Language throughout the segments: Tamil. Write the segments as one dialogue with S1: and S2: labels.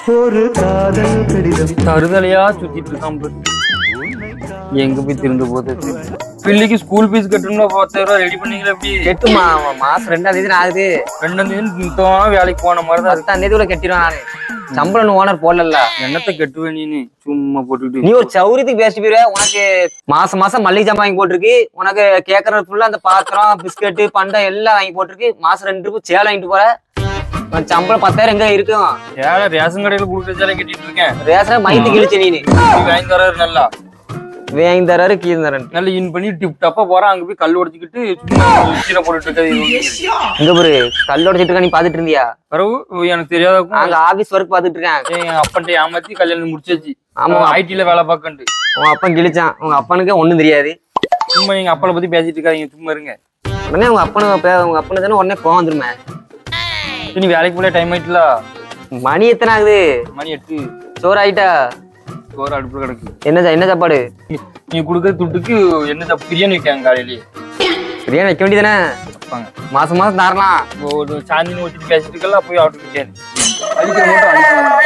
S1: ஒரு காதல் கடிதம்
S2: தருதலையா சுத்திட்டு இருக்கான் பாரு. எங்க போய் திருந்து போகுது பிள்ளைக்கு ஸ்கூல் ஃபீஸ் கட்டணும்னா பத்தாயிரம் ரூபாய் ரெடி பண்ணீங்களா எப்படி
S3: கெட்டுமா அவன் மாசம் ரெண்டாம் தேதி ஆகுது
S2: ரெண்டாம் தேதி நித்தம் வேலைக்கு போன மாதிரி தான் இருக்கு
S3: பத்தாம் தேதி உள்ள கட்டிடுவேன் நானு சம்பளம் ஓனர் போடல
S2: என்னத்தை கட்டுவேன் நீனு சும்மா
S3: நீ
S2: போட்டுக்கிட்டு
S3: ஒரு சௌரியத்துக்கு பேசிட்டு போயிருவ உனக்கு மாசம் மாசம் மல்லிகை ஜாமான் வாங்கி போட்டிருக்கு உனக்கு கேக்குறது ஃபுல்லா அந்த பாத்திரம் பிஸ்கட்டு பண்டம் எல்லாம் வாங்கி போட்டிருக்கு மாசம் ரெண்டு ரூபாய் சேலை வாங்கிட்டு போற உன் சம்பளம் பத்தாயிரம் எங்க இருக்கும்
S2: ஏழை ரேஷன் கடையில கொடுக்குற சேலை கட்டிட்டு இருக்கேன்
S3: ரேஷன் மைத்து கிழிச்சு நீனு
S2: நீ வாங்கி தராரு நல்லா
S3: வாங்கி தராரு கீழ தரேன்
S2: நல்லா இன் பண்ணி டிப் டப்பா போறான் அங்க போய் கல் உடைச்சுக்கிட்டு சும்மா கீழே போட்டுட்டு இருக்காது
S3: இங்க பாரு கல்லோட சிட்டு நீ பாத்துட்டு இருந்தியா
S2: பிறகு எனக்கு தெரியாத
S3: அங்க ஆபீஸ் ஒர்க் பாத்துட்டு இருக்கேன்
S2: என் அப்பன்ட்ட ஏமாத்தி கல்யாணம் முடிச்சாச்சு
S3: ஆமா.
S2: ஆமா ஐடில வேலை பார்க்கண்டு
S3: உன் அப்பன் கிழிச்சான் உங்க அப்பனுக்கு ஒண்ணும் தெரியாது
S2: சும்மா எங்க அப்பளை பத்தி பேசிட்டு இருக்காதீங்க சும்மா இருங்க
S3: உடனே உங்க அப்பனுக்கு பே- உங்க அப்பனு தானே உடனே கோவம் வந்துருமே
S2: நீ வேலைக்கு போல டைம் ஆயிட்டுல
S3: மணி எத்தனை ஆகுது
S2: மணி எட்டு
S3: சோறு ஆயிட்டா
S2: சோறு அடுப்புல கிடக்கு
S3: என்ன சா- என்ன சாப்பாடு
S2: நீ- நீ கொடுக்குற துட்டுக்கு என்ன சாப்~ பிரியாணி வைக்காங்க காலையிலேயே
S3: பிரியாணி வைக்க வேண்டியதானே
S2: வைப்பாங்க
S3: மாசம் மாசம் தரலாம்
S2: ஒரு சாந்தினு வச்சுட்டு பேசிட்டு இருக்கலாம் போய் ஆர்டர் பிரியாணி அடிக்கிற மட்டும் அடிக்கணும்.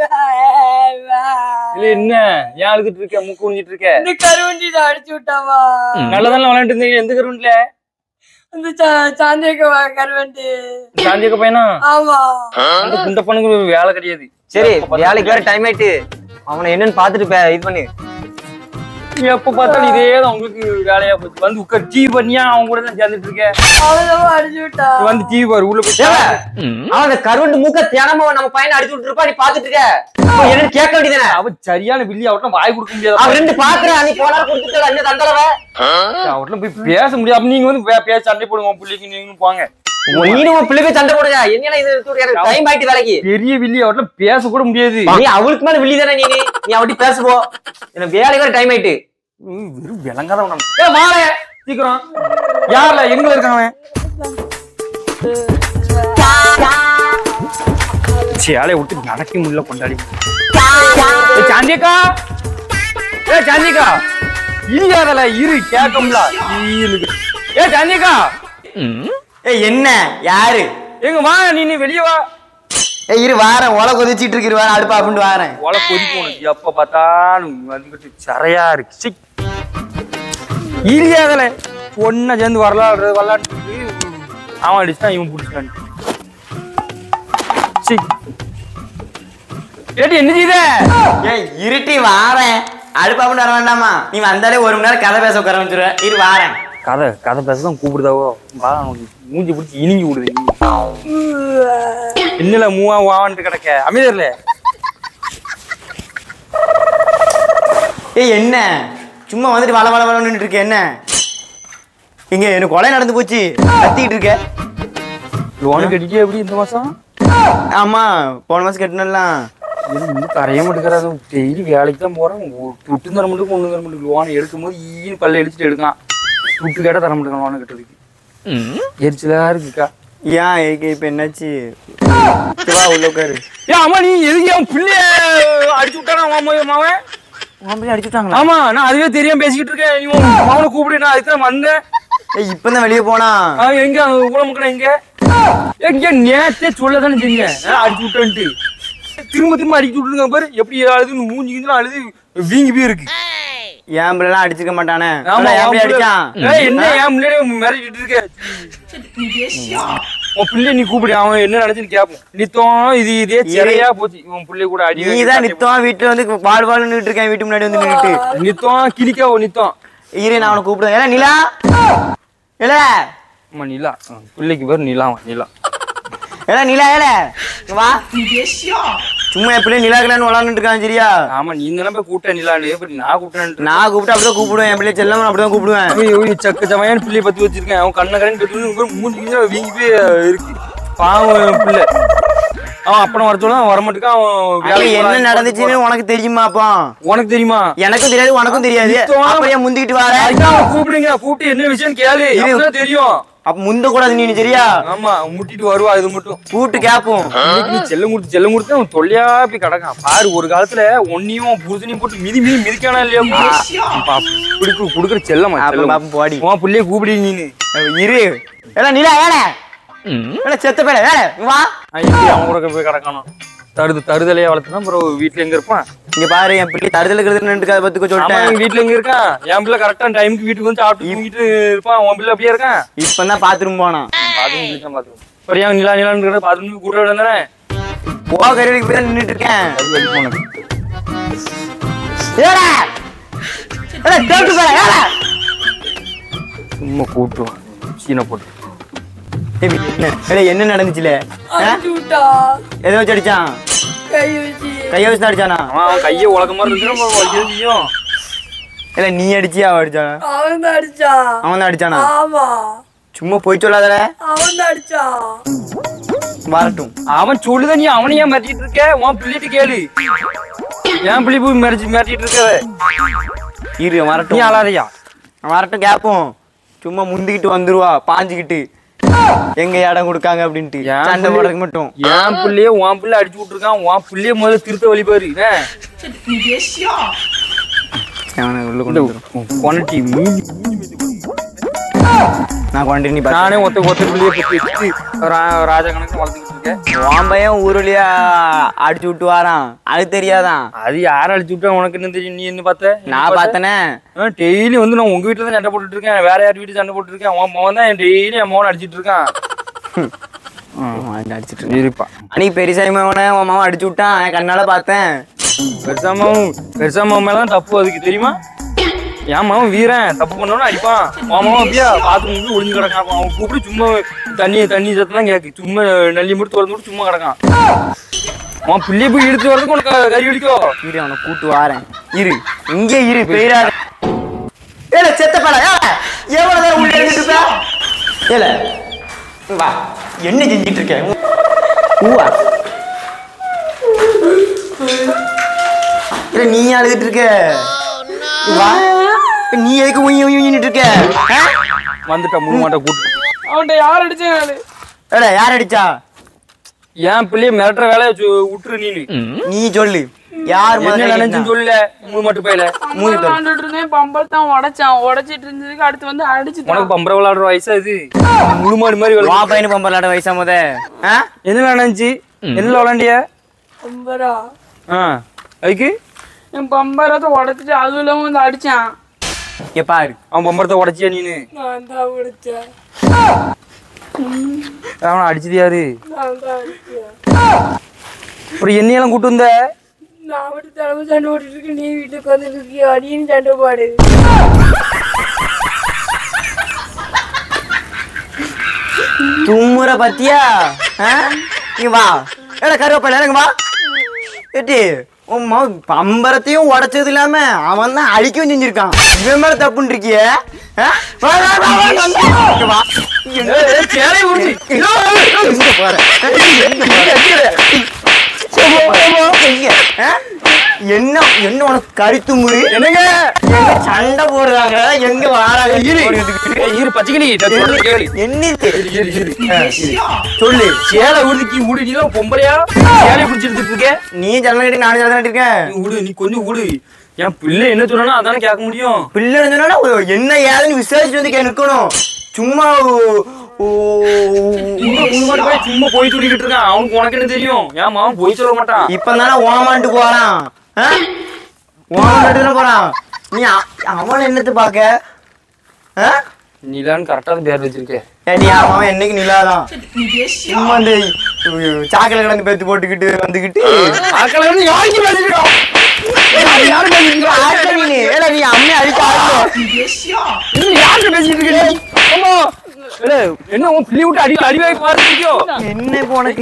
S2: இல்ல என்ன ஏன் அழுதுட்டு இருக்க மூக்கு குனிஞ்சிட்டு இருக்க
S4: இந்த கருவண்டி அடிச்சு விட்டாமா
S2: நல்லதானே விளையாண்டு இருந்தீங்க எந்த கருவுல
S4: இந்த சாந்தியக்க கருவண்டி
S2: சாந்தியக்க பையனா
S4: ஆமா
S2: அந்த குண்ட பண்ணுக்கு வேலை கிடையாது
S3: சரி வேலைக்கு வேற டைம் ஆயிட்டு அவனை என்னன்னு பாத்துட்டு பே- இது பண்ணு
S2: எப்ப பார்த்தாலும் இதே தான் உங்களுக்கு வேலையா போச்சு வந்து உட்கார் டிவி பண்ணியா அவங்க கூட தான் சேர்ந்துட்டு இருக்க
S4: அவதான் அடிச்சு விட்டா
S2: நீ வந்து டிவி பாரு உள்ள போய்
S3: ஏல, அவன் அந்த கருவண்டு மூக்க தினமும் நம்ம பையனை அடிச்சு விட்டுருப்பா நீ பாத்துட்டு இருக்க அப்ப என்னன்னு கேட்க வேண்டியதானே
S2: அவ சரியான வில்லி அவட்டம் வாய் கொடுக்க முடியாது
S3: அவன் ரெண்டு பாக்குறான் நீ போனா கொடுத்துட்டு என்ன தந்தளவ
S2: அவட்டம் போய் பேச முடியாது அப்ப நீங்க வந்து பே- பேச சண்டை போடுங்க உன் பிள்ளைக்கு நீங்க போங்க
S3: நீனும் உன் பிள்ளைக்கு சண்டை போடுங்க என்ன இது டைம் ஆயிட்டு வேலைக்கு
S2: பெரிய வில்லி அவட்டம் பேச கூட முடியாது
S3: நீ அவளுக்கு மேல வில்லி தானே நீ நீ அவட்டி பேசுவோ எனக்கு வேலைக்கு வேற டைம் ஆயிட்டு
S2: ம், வெறும் விளங்காத உடம்பு. ஏ மாலை சீக்கிரம் யார்ல எங்க இருக்கான் அவன் சேலையை விட்டு நடக்க முடியல கொண்டாடி ஏ சாந்தியக்கா ஏ சாந்தியக்கா இல்லாதல இரு கேட்கும்ல ஈலுக்கு. ஏ சாந்தியக்கா
S5: ஏய் என்ன யாரு
S2: எங்க வா நீ நீ வெளிய வா
S5: ஏய் இரு வாரேன் ஒலை கொதிச்சிட்டு இருக்கு வாரேன் அடுப்பா அப்படின்ட்டு வாரேன்
S2: ஒலை கொதிக்கும் உனக்கு எப்ப பார்த்தாலும் வந்துட்டு சரையா இருக்கு சிக் இல்லாதல ஒன்னா சேர்ந்து வரலாறு வரலான்னு அவன் அடிச்சுட்டான் இவன் பிடிச்சிட்டான் சிக் ஏடி என்ன செய்த
S5: ஏய் இருட்டி வாரேன் அடுப்பா அப்படின்னு வர வேண்டாமா நீ வந்தாலே ஒரு மணி நேரம் கதை பேச உட்கார வச்சுருவ இரு வாரேன்
S2: கதை கதை பேசதான் கூப்பிடுதாவோ வா உனக்கு மூஞ்சி பிடிச்சி இனிங்கி விடுது என்னல மூவா வாவான்ட்டு கிடக்க அமைதியர்ல
S5: ஏய் என்ன சும்மா வந்துட்டு வள வள வளன்னு இருக்க என்ன இங்க எனக்கு கொலை நடந்து போச்சு கத்திக்கிட்டு இருக்க
S2: லோனு கட்டிக்கே எப்படி இந்த மாசம்
S5: ஆமா போன மாசம் கட்டினலாம்
S2: இது இன்னும் கரைய மாட்டேங்கிறாங்க டெய்லி வேலைக்கு தான் போறேன் துட்டு தர மட்டும் ஒண்ணு தர மட்டும் லோன் எடுக்கும் போது ஈன்னு பல்ல அடிச்சுட்டு எடுக்கலாம் துட்டு கேட்டா தர மாட்டேங்க லோனை கட்டுறதுக்கு எரிச்சலா இருக்குக்கா
S5: ஏன் ஏகே இப்ப என்னாச்சு சரி, வா உள்ள உட்காரு
S2: ஏன் அம்மா நீ எதுக்கு அவன் பிள்ளைய அடிச்சு விட்டானா அவன் மாவன்
S5: உன் அடிச்சு விட்டாங்களா
S2: ஆமா நான் அதுவே தெரியாம பேசிக்கிட்டு இருக்கேன் நீ உன் மாவனை கூப்பிடு நான் அதுக்கு தான் வந்தேன்
S5: ஏய் இப்பதான் வெளியே போனா
S2: ஆ, எங்க அந்த ஊழமுக்கட எங்க எங்க நேத்தே சொல்ல தானே செஞ்சேன் ஆ, அடிச்சு விட்டேன்ட்டு திரும்ப திரும்ப அடிச்சு விட்டுருங்க பாரு எப்படி அழுது மூஞ்சி கிஞ்சிலாம் அழுது வீங்கி போய் இருக்கு
S5: என் பிள்ளைலாம் அடிச்சுக்க மாட்டானே
S2: ஆமா
S5: என்
S2: உன்
S5: பிள்ளை
S2: பிள்ளை-
S5: அடிச்சான்
S2: ஏய், என்ன என் முன்னாடி மிரட்டிட்டு இருக்க உன் பிள்ளை நீ கூப்பிடு அவன் என்ன நினைச்சுன்னு கேப்போம் நித்தம் இது இதே சிறையா போச்சு உன் பிள்ளை கூட அடி
S5: நீ தான் நித்தம் வீட்டுல வந்து வாழ் வாழ் நின்றுட்டு இருக்கேன் வீட்டு முன்னாடி வந்து நின்றுட்டு
S2: நித்தம் கிளிக்கா நித்தம்
S5: இரு நான் அவனை கூப்பிடுவேன் ஏல நிலா ஏல
S2: ஆமா நிலா ஆ, பிள்ளைக்கு பேர் நிலா நிலா
S5: ஏல நிலா ஏல இங்க வா சும்மா என் பிள்ளை நிலா கிளான்னு விளாண்டுட்டு இருக்கான் சரியா
S2: ஆமா நீ தானே போய் கூட்ட நிலான்னு எப்படி நான் கூப்பிட்டேன்
S5: நான் கூப்பிட்டு அப்படிதான் கூப்பிடுவேன் என் பிள்ளை செல்லம் அப்படிதான் கூப்பிடுவேன்
S2: சக்க சமையான பிள்ளைய பத்தி வச்சிருக்கேன் அவன் கண்ண கடன் கட்டு மூஞ்சி கிஞ்சி வீங்கி போய் இருக்கு பாவம் பிள்ளை அவன் அப்படம் வர சொல்ல வர மாட்டேங்க அவன்
S5: அங்க
S2: வேலைக்கு
S5: என்ன
S2: போறான்.
S5: நடந்துச்சுன்னு உனக்கு தெரியுமா அப்போ
S2: உனக்கு தெரியுமா
S5: எனக்கும் தெரியாது உனக்கும் தெரியாது
S2: நித்தம்.
S5: அப்படியே முந்திக்கிட்டு வர
S2: அதுதான் அவன் கூப்பிடுங்க கூப்பிட்டு என்ன விஷயம் கேளு
S5: இது-
S2: அப்பதான் தெரியும்
S5: அப்ப முந்த கூடாது நீ சரியா
S2: ஆமா முட்டிட்டு வருவா இது மட்டும்
S5: கூப்பிட்டு கேப்போம்
S2: இன்னைக்கு நீ செல்லம் கொடுத்து செல்லம் கொடுத்து அவன் தொல்லையா போய் கிடக்கான் பாரு ஒரு காலத்துல ஒன்னையும் புருஷனையும் போட்டு மிதி மிதி மிதிக்கானா இல்லையா குடுக்குற குடுக்குற செல்லமா
S5: அப்ப
S2: செல்லம்
S5: பாப்போம் போடி
S2: உன் பிள்ளைய கூப்பிடு நீனு
S5: இரு ஏல நிலா ஏல ஏல செத்த பேல ஏல வா
S2: அவன் எப்படி அவன் கூட போய் கிடக்கானோ தருது தருதலையா வளர்த்துனா அப்புறம் வீட்டுல எங்க இருப்பான்
S5: இங்க பாரு என் பிள்ளை தருதல இருக்கிறது நின்று அதை பத்துக்க
S2: ஆமா
S5: சொல்லிட்டேன்
S2: எங்க வீட்டுல எங்க இருக்கான் என் பிள்ளை கரெக்டா டைமுக்கு வீட்டுக்கு வந்து சாப்பிட்டு தூங்கிட்டு இருப்பான் உன் பிள்ளை அப்படியே இருக்கான்
S5: இப்பதான் பாத்ரூம் போனான்
S2: பாத்ரூம் தான் பாத்ரூம் அப்புறம் ஏன் நிலா நிலான்னு பாத்ரூம் கூட விழுந்தானே
S5: போ கருவிக்கு போய் நின்றுட்டு இருக்கேன்
S2: அது வலி போனது
S5: ஏடா ஏடா டோட்டு போற ஏடா
S2: சும்மா கூட்டும் சீனை போட்டு
S5: ஏய், என்ன ஏடா, என்ன நடந்துச்சுல
S4: அடிச்சு விட்டா
S5: எதை வச்சு அடிச்சான்
S4: கை வச்சு
S5: கைய வச்சு தான் அடிச்சானா
S2: அவன் அவன் கையை உலக மாதிரி இருந்துச்சு வலிக்கிறது செய்யும்
S5: இல்ல நீ அடிச்சியா அவன் அடிச்சானா
S4: அவன் தான் அடிச்சான்
S5: அவன் தான் அடிச்சானா
S4: ஆமா
S5: சும்மா போய் சொல்லாதல
S4: அவன் தான் அடிச்சான்
S5: வரட்டும்
S2: அவன் சொல்லுத நீ அவனையே மிரட்டிட்டு இருக்க உன் பிள்ளைட்டு கேளு என் பிள்ளை போய் மிரட்டி மிரட்டிட்டு இருக்க
S5: இரு
S2: நீ
S5: வரட்டும்
S2: அழாதையா
S5: வரட்டும் கேப்போம் சும்மா முந்திக்கிட்டு வந்துருவா பாஞ்சுக்கிட்டு எங்க இடம் கொடுக்காங்க அப்படின்ட்டு
S2: ஏன்
S5: சண்டை
S2: புள்ளி-
S5: போடுறதுக்கு மட்டும்
S2: என் பிள்ளைய உன் பிள்ளை அடிச்சு விட்டுருக்கான் உன் பிள்ளைய முதல்ல திருத்த வழி பாரு என்ன?
S5: அவனை உள்ள கொண்டு வந்துரும்.
S2: கொனட்டி மீதி
S5: நான் கொண்டு நீ பாரு
S2: நானே ஒத்த ஒத்த பிள்ளைய பத்தி வச்சுட்டு ரா- ராஜா கணக்கு வளர்த்துக்கிட்டு இருக்கேன்
S5: உன் பையன் ஊருலயா அடிச்சு விட்டு வாரான் அது தெரியாதான்
S2: அது யார் அடிச்சு விட்டா உனக்கு என்ன தெரியும் நீ என்ன பார்த்த
S5: நான் பார்த்தனே
S2: டெய்லி வந்து நான் உங்க வீட்டுல தான் சண்டை போட்டுட்டு இருக்கேன் வேற யார் வீட்டு சண்டை போட்டுட்டு இருக்கேன் உன் மகன் தான் டெய்லி என் மகன் அடிச்சிட்டு இருக்கான்
S5: அடிச்சிட்டு இருக்கான்.
S2: இருப்பா
S5: அன்னைக்கு பெரியசாமி மகனை உன் மாவன் அடிச்சு விட்டான் என் கண்ணால பார்த்தேன்
S2: பெருசாமாவும் பெருசாமாவும் மேல தான் தப்பு அதுக்கு தெரியுமா என் மகன் வீரன் தப்பு பண்ணவன அடிப்பான் உன் மகன் அப்படியா பாத்ரூம் ஒளிஞ்சு கிடக்கான் அவன் கூப்பிட்டு சும்மா தண்ணி தண்ணி சத்தம் கேக்கு சும்மா நல்லி மட்டும் திறந்து விட்டு சும்மா கிடக்கான் உன் பிள்ளைய போய் எடுத்து வரதுக்கு உனக்கு கறி அடிக்கும்
S5: இரு அவனை கூட்டு வாரேன் இரு இங்கே இரு பெயராத ஏல செத்த பல எவ்வளவு நேரம் உள்ள இருந்துட்டு இருப்ப ஏல வா என்ன செஞ்சிட்டு இருக்க ஊவா இல்ல நீ அழுதுட்டு இருக்க வா நீ எதுக்கு உயி உயின்னு இருக்க ஆ?
S2: வந்துட்டா முழு மாட்டை கூட்டு
S4: அவன்கிட்ட யார் அடிச்சாங்க
S5: ஏல யார் அடிச்சா
S2: என் பிள்ளைய மிரட்டுற வேலையை சு- விட்டுரு நீ
S5: நீ சொல்லு யார்
S2: என்ன
S5: முதல்ல
S2: நினைச்சுன்னு
S5: அடிச்சா?
S2: சொல்லல முழு மாட்டு பையில
S5: மூஞ்சி தொடு.
S4: விளாண்டுட்டு இருந்தேன் பம்பல் தான் உடைச்சான் உடைச்சிட்டு இருந்ததுக்கு அடுத்து வந்து அடிச்சுட்டான்
S2: உனக்கு பம்பர விளையாடுற வயசா இது முழு மாடு மாதிரி
S5: வா
S2: விளையாடு.
S5: பையனு பம்பர்லாட வயசா முத ஆ?
S2: என்ன நினைச்சு என்ன விளையாண்டிய
S4: பம்பரா
S2: ஆ அதுக்கு
S4: என் பம்பரத்தை உடைச்சிட்டு அதுவும் இல்லாம வந்து அடிச்சான்
S5: இங்க பாரு
S2: அவன் பம்பரத்தை உடச்சியா நீனு
S4: நான் தான் உடைச்சேன்
S2: அவனை அடிச்சது யாரு
S4: நான் தான் அடிச்சேன்
S2: அப்புறம் என்னையெல்லாம் கூட்டு வந்த
S4: நான் மட்டும் தலைமை சண்டை போட்டுட்டு இருக்கேன் நீ வீட்டுக்கு வந்துட்டு இருக்கியா அடின்னு சண்டை பாடு
S5: தும்முற பத்தியா ஆ? இங்க வா ஏடா கருவேப்பிலை இறங்க வா ஏட்டி உன் மகன் பம்பரத்தையும் உடைச்சது இல்லாம அவன் தான் அழிக்கவும் செஞ்சிருக்கான் இவன் மேல தப்புன்னு இருக்கியே ஆ? வா, வா, வா, வா, வா, வா. இங்க வா. எங்க எங்க போற? எங்க போற? எங்க? ஆ? என்ன என்ன உனக்கு கருத்து முறி
S2: என்னங்க
S5: எங்க சண்டை போடுறாங்க எங்க வாராங்க
S2: இரு இரு பச்சைக்கிளி நான் சொல்றது கேளு
S5: என்ன இது?
S2: இரு, இரு, இரு. ஆ, இரு. சொல்லு சேலை உடுக்கி உடு நீ தான் பொம்பளையா சேலை பிடிச்சிட்டு இருக்க
S5: நீ ஜன்னல் கட்டி நானும் ஜன்னல் கட்டிருக்கேன்
S2: நீ உடு நீ கொஞ்சம் உடு என் பிள்ளை என்ன சொன்னா அதானே கேட்க முடியும்
S5: பிள்ளை சொன்னா என்ன ஏதுன்னு விசாரிச்சு வந்து கே நிக்கணும் சும்மா ஓ- ஓ-
S2: உங்க உங்க போய் சும்மா போய் சொல்லிக்கிட்டு இருக்கான் அவனுக்கு உனக்கு என்ன தெரியும் ஏன் மாவன் போய் சொல்ல மாட்டான்
S5: இப்பதானே ஓமான்ட்டு போறான் ஆ? ஓமான்ட்டு தானே போறான் நீ அ- அவனை என்னத்து பாக்க ஆ?
S2: நீலான்னு கரெக்டா பேர் வச்சிருக்கேன்
S5: ஏடி அவன் என்னைக்கு நிலாதான் சும்மா இந்த சாக்கடை கிடந்து பேத்து போட்டுக்கிட்டு வந்துக்கிட்டு
S2: ஆக்களை வந்து யாருக்கு பேசிருக்கோம் யாரு பேசிருக்கா
S5: ஆட்ல நீ ஏடா நீ அம்மையை அடிக்க ஆரம்பம்
S2: நீ யாருக்கு பேசிட்டு இருக்க நீ ஆமா இல்ல, என்ன உன் பிள்ளை விட்டு அடி அடிவாய் பாருக்கியோ
S5: என்ன இப்போ உனக்கு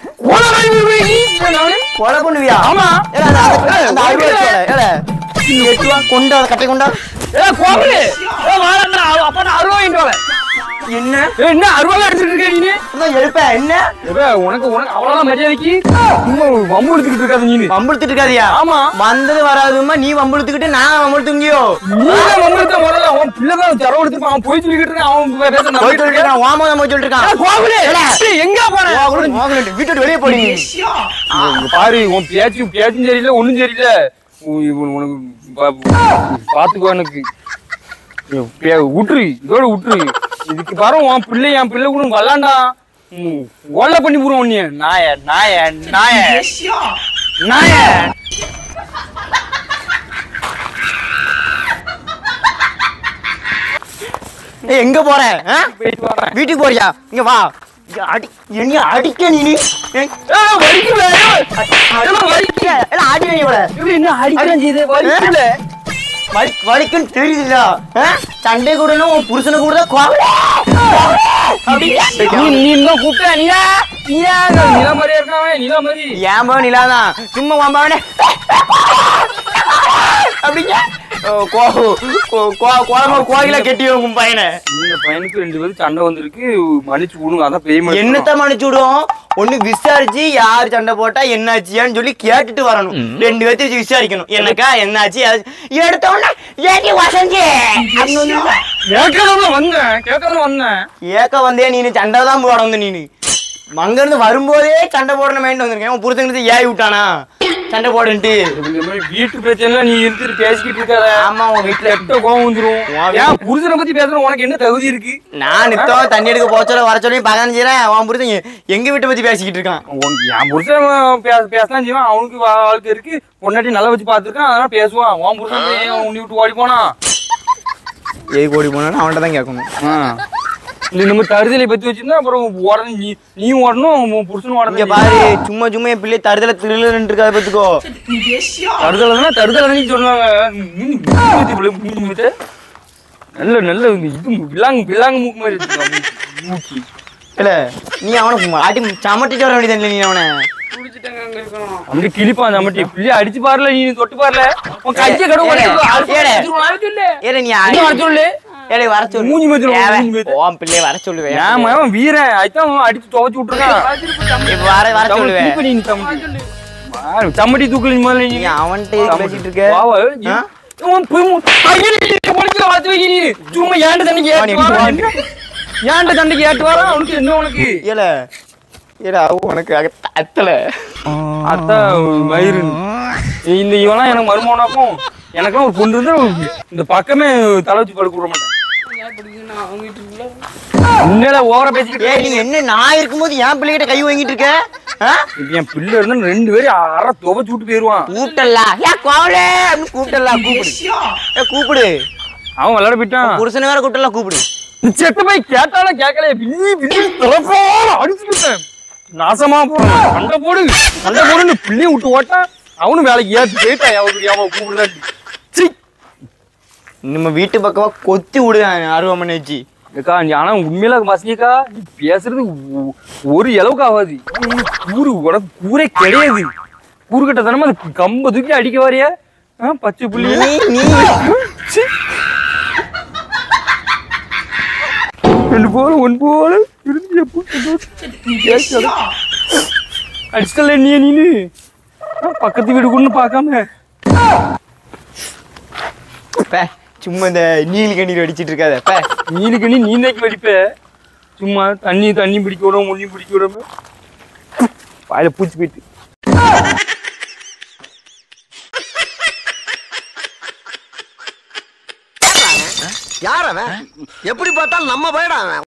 S2: நானு
S5: கொலை பண்ணுவியா
S2: ஆமா.
S5: ஏடா, அந்த- அந்த- அந்த அருவா இருக்குல்ல, ஏடா, நீ எட்டு வா, கொண்டா அதை கட்டை கொண்டா
S2: ஏ கோபுரு ஏ வாடா அப்பா நான் அருவா வாங்கிட்டு வரேன்
S5: என்ன
S2: ஏய், என்ன அருவா எடுத்துட்டு இருக்க நீ
S5: இதான் எழுப்ப என்ன
S2: ஏப்பா, உனக்கு உனக்கு அவ்வளவுதான் மரியாதைக்கு சும்மா வம்பு எடுத்துக்கிட்டு இருக்காது நீ
S5: வம்புடுத்துட்டு இருக்காதியா
S2: ஆமா.
S5: வந்தது வராதுமா நீ வம்புடுத்துக்கிட்டு நான் வம்புடுத்துங்கியோ
S2: நீதான் வம்பு எடுத்த முதல்ல அவன் பிள்ளை தான் தரவு எடுத்துப்பான் அவன் போய் சொல்லிக்கிட்டு இருக்கான் அவன் பேச
S5: போய்
S2: நம்பிட்டு
S5: சொல்லிட்டு
S2: இருக்கான்.
S5: இருக்கான் வாமா நம்ம சொல்லிட்டு இருக்கான்
S2: ஏய், கோபுரு ஏய், எங்க போற
S5: மோகன், மோகன், வீட்டை விட்டு வெளியே போடி நீ.
S2: இங்க பாரு உன் பேச்சு பேச்சும் சரியில்லை ஒண்ணும் சரியில்லை உ- இவன் உனக்கு பா- பாத்துக்கோ எனக்கு ஏய், பே- விட்டுரு இதோட விட்டுரு இதுக்கு பாரு உன் பிள்ளை என் பிள்ளை கூட விளாண்டா ம், கொலை பண்ணி போடுவோம் நீ நாய நாய நாய நாய
S5: ஏய், எங்க போற ஆ?
S2: போயிட்டு வரேன்
S5: வீட்டுக்கு போறியா இங்க வா இங்க அடி என்ன அடிக்க நீ ஏய்,
S2: ஆ, வலிக்கல அதெல்லாம் வலிக்கல
S5: எல்லாம் அடி வைங்க இவளை.
S2: இவரு என்ன அடிக்கிறான் செய்து வலிக்கல
S5: வலி வலிக்குன்னு தெரியுதுல்ல ஆ? சண்டை கூடணும் உன் புருஷனை கூட தான் கோவம்
S2: நீ நீ இன்னும் கூப்பிட்ட நீயா நீயா நிலா மாதிரியா இருக்கான் நிலா மாதிரி
S5: ஏன் பா நிலாதான் சும்மா வாம்பாவனே அப்படிங்க கோலமா கோயில கெட்டி உங்க பையனை
S2: இந்த பையனுக்கு ரெண்டு பேரும் சண்டை வந்திருக்கு மன்னிச்சு கொடுங்க அதான் பேமெண்ட்
S5: என்னத்த மன்னிச்சு விடுவோம் ஒண்ணு விசாரிச்சு யார் சண்டை போட்டா என்னாச்சியான்னு சொல்லி கேட்டுட்டு வரணும் ரெண்டு பேர்த்தையும் வச்சு விசாரிக்கணும் என்னக்கா என்னாச்சு ஏதாச்சு- எடுத்த உடனே ஏடி வசந்தி அப்படின்னு வந்து,
S2: கேட்கறதுல வந்தேன் கேட்கறதுல வந்தேன்
S5: ஏக்க வந்தே நீனு சண்டை தான் போட வந்து நீனு அங்க இருந்து வரும்போதே சண்டை போடணும் வேண்டி வந்திருக்கேன் உன் புருஷங்களுக்கு ஏறி விட்டானா சண்டை போடுன்ட்டு
S2: இந்த மாதிரி வீட்டு பிரச்சனை நீ இருந்துட்டு பேசிக்கிட்டு இருக்காத
S5: ஆமா உன் வீட்டுல
S2: கெட்ட கோவம் வந்துரும் ஏன் புருஷனை பத்தி பேசுற உனக்கு என்ன தகுதி இருக்கு
S5: நான் நித்தம் தண்ணி எடுக்க போச்சல வர சொல்லி பகன் செய்யறேன் அவன் புருஷன் எ- எங்க வீட்டை பத்தி பேசிக்கிட்டு இருக்கான்
S2: உனக்கு என் புருஷன் பேச பேசலாம் செய்வான் அவனுக்கு வா- வாழ்க்கை இருக்கு பொண்டாட்டி நல்லா வச்சு பார்த்துருக்கான் அதனால பேசுவான் உன் புருஷன் போய் ஏன் உன்னை விட்டு ஓடி போனா
S5: ஏய் கோடி போனா அவன்கிட்ட தான் கேட்கணும்
S2: இல்ல நம்ம தருதலை பத்தி வச்சிருந்தா அப்புறம் உடனே நீ நீ ஓடணும் உன் புருஷனும்
S5: இங்க
S2: ஓடணும்
S5: பாரு சும்மா சும்மா என் பிள்ளை தருதல திருளுன்னு இருக்காத பத்துக்கோ
S2: தருதலைன்னா தருதலை சொல்லுவாங்க மூஞ்சி மூஞ்சி இவ்வளவு மூஞ்சி மூஞ்சி. நல்ல நல்ல இது விலாங்கு விலாங்கு மூக்கு மாதிரி இருக்கு மூக்கு, மூக்கி
S5: இல்ல நீ அவனை ஆட்டி சமட்டிட்டு வர வேண்டியது நீ அவனை
S4: குடிச்சிட்டாங்க அங்க இருக்கணும்
S2: அப்படி கிழிப்பான் நம்மட்டி பிள்ளைய அடிச்சு பாருல நீ தொட்டு பாருல உன் கையை கடவு
S5: ஏலே, ஏலே.
S2: சொல்லு
S5: ஏல நீ
S2: இன்னும் வர சொல்லு
S5: ஏலே வர சொல்லு
S2: மூஞ்சி மேய்ச்சிரு,
S5: ஏவே,
S2: மூஞ்சி மேய்ச்சிரு.
S5: உன் பிள்ளைய வர சொல்லுவேன்
S2: ஏன் மகன் வீரன் அதுதான் அவன் அடிச்சு துவச்சு விட்டுருக்கான்
S5: இப்ப வர வர சொல்லுவேன்
S2: தூக்கு நீ சம்மட்டி பாரு, சம்மட்டி தூக்கல நீ முதல்ல நீ
S5: நீ அவன்கிட்ட எதுக்கு பேசிட்டு இருக்க
S2: வா, வா, நீ-
S5: ஆ?
S2: உன் போய் மு- கையில நீ பொலிக்கிற வாத்து வைக்க நீ. சும்மா ஏன்ட தண்ணிக்கு
S5: அவன்
S2: ஏட்டு
S5: எப்படி
S2: வாரா? ஏன்ட தண்ணிக்கு ஏட்டு வாரா? அவனுக்கு என்ன உனக்கு
S5: ஏல ஏல அவ உனக்கு அக- அத்தல
S2: அத்தான் வயிறு இந்த இவெல்லாம் எனக்கு மருமகனாக்கும் எனக்கெல்லாம் ஒரு பொண்ணு இருந்தா இந்த பக்கமே தலை வச்சு படுக்க விட மாட்டேன்
S4: ஏன் பிடிக்குன்னா அவங்க வீட்டுக்குள்ள
S2: உண்மையில ஓவரா பேசிக்கிட்டு
S5: ஏய் நீ என்ன நான் இருக்கும்போது என் பிள்ளைகிட்ட கை வாங்கிட்டு இருக்க ஆ?
S2: இப்ப என் பிள்ளை இருந்தா ரெண்டு பேரும் அரை துவச்சு விட்டு போயிருவான்
S5: கூப்பிட்டல்லா ஏன் கோவலே அப்படின்னு கூப்பிட்டல்லா கூப்பிடு ஏ கூப்பிடு
S2: அவன் விளையாட போயிட்டான்
S5: புருஷனை வேற கூப்பிட்டலாம் கூப்பிடு
S2: செத்த போய் கேட்டாலும் கேட்கல பிள்ளி பிள்ளி திறப்போட அடிச்சு விட்டேன் நாசமா போறான் சண்டை போடு சண்டை போடுன்னு பிள்ளையும் விட்டு ஓட்டான் அவனும் வேலைக்கு ஏத்து போயிட்டான் அவனுக்கு அவன் கூப்பிடுறான் சீ
S5: நம்ம வீட்டு பக்கமா கொத்தி விடு அருவாமனை வச்சு
S2: அக்கா நீ ஆனா உண்மையில பசங்கக்கா நீ பேசுறது ஒ- ஒரு அளவுக்கு ஆகாது நீ கூறு உனக்கு கூரே கிடையாது கூறு கட்டத்தனமா அது கம்ப தூக்கி அடிக்க வரையா ஆ, பச்சை புள்ளி
S5: நீ நீ
S2: சீ. ரெண்டு போல ஒன் போல இருந்து எப்போ அடிச்சல நீ நீனு ஆ, பக்கத்து வீடு கொண்டு பார்க்காம
S5: பே, சும்மா இந்த நீல் கண்ணீர் அடிச்சிட்டு இருக்காத பே.
S2: நீனுக்கு நீ நீந்தைக்கு வெடிப்ப சும்மா தண்ணி தண்ணி பிடிக்க விடாம முன்னி பிடிக்க விடாம வாயில பூச்சி போயிட்டு
S6: யார் அவன் எப்படி பார்த்தாலும் நம்ம போயிடான்